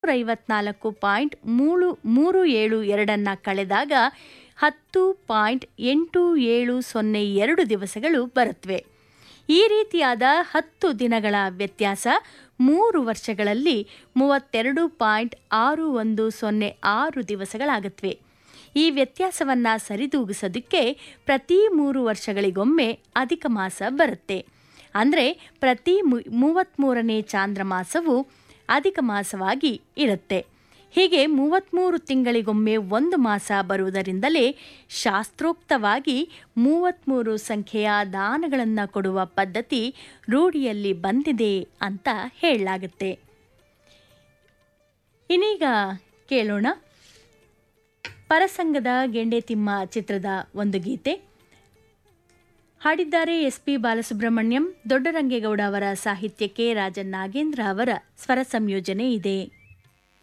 ಐವತ್ನಾಲ್ಕು ಪಾಯಿಂಟ್ ಮೂರು ಮೂರು ಏಳು ಎರಡನ್ನು ಕಳೆದಾಗ ಹತ್ತು ಪಾಯಿಂಟ್ ಎಂಟು ಏಳು ಸೊನ್ನೆ ಎರಡು ದಿವಸಗಳು ಬರುತ್ತವೆ ಈ ರೀತಿಯಾದ ಹತ್ತು ದಿನಗಳ ವ್ಯತ್ಯಾಸ ಮೂರು ವರ್ಷಗಳಲ್ಲಿ ಮೂವತ್ತೆರಡು ಪಾಯಿಂಟ್ ಆರು ಒಂದು ಸೊನ್ನೆ ಆರು ದಿವಸಗಳಾಗುತ್ತವೆ ಈ ವ್ಯತ್ಯಾಸವನ್ನು ಸರಿದೂಗಿಸೋದಕ್ಕೆ ಪ್ರತಿ ಮೂರು ವರ್ಷಗಳಿಗೊಮ್ಮೆ ಅಧಿಕ ಮಾಸ ಬರುತ್ತೆ ಅಂದರೆ ಪ್ರತಿ ಮು ಮೂವತ್ತ್ಮೂರನೇ ಚಾಂದ್ರಮಾಸವು ಅಧಿಕ ಮಾಸವಾಗಿ ಇರುತ್ತೆ ಹೀಗೆ ಮೂವತ್ತ್ಮೂರು ತಿಂಗಳಿಗೊಮ್ಮೆ ಒಂದು ಮಾಸ ಬರುವುದರಿಂದಲೇ ಶಾಸ್ತ್ರೋಕ್ತವಾಗಿ ಮೂವತ್ತ್ಮೂರು ಸಂಖ್ಯೆಯ ದಾನಗಳನ್ನು ಕೊಡುವ ಪದ್ಧತಿ ರೂಢಿಯಲ್ಲಿ ಬಂದಿದೆ ಅಂತ ಹೇಳಲಾಗುತ್ತೆ ಇನ್ನೀಗ ಕೇಳೋಣ ಪರಸಂಗದ ಗೆಂಡೆತಿಮ್ಮ ಚಿತ್ರದ ಒಂದು ಗೀತೆ ಹಾಡಿದ್ದಾರೆ ಎಸ್ ಪಿ ಬಾಲಸುಬ್ರಹ್ಮಣ್ಯಂ ದೊಡ್ಡರಂಗೇಗೌಡ ಅವರ ಸಾಹಿತ್ಯಕ್ಕೆ ರಾಜನ್ ನಾಗೇಂದ್ರ ಅವರ ಸ್ವರ ಸಂಯೋಜನೆ ಇದೆ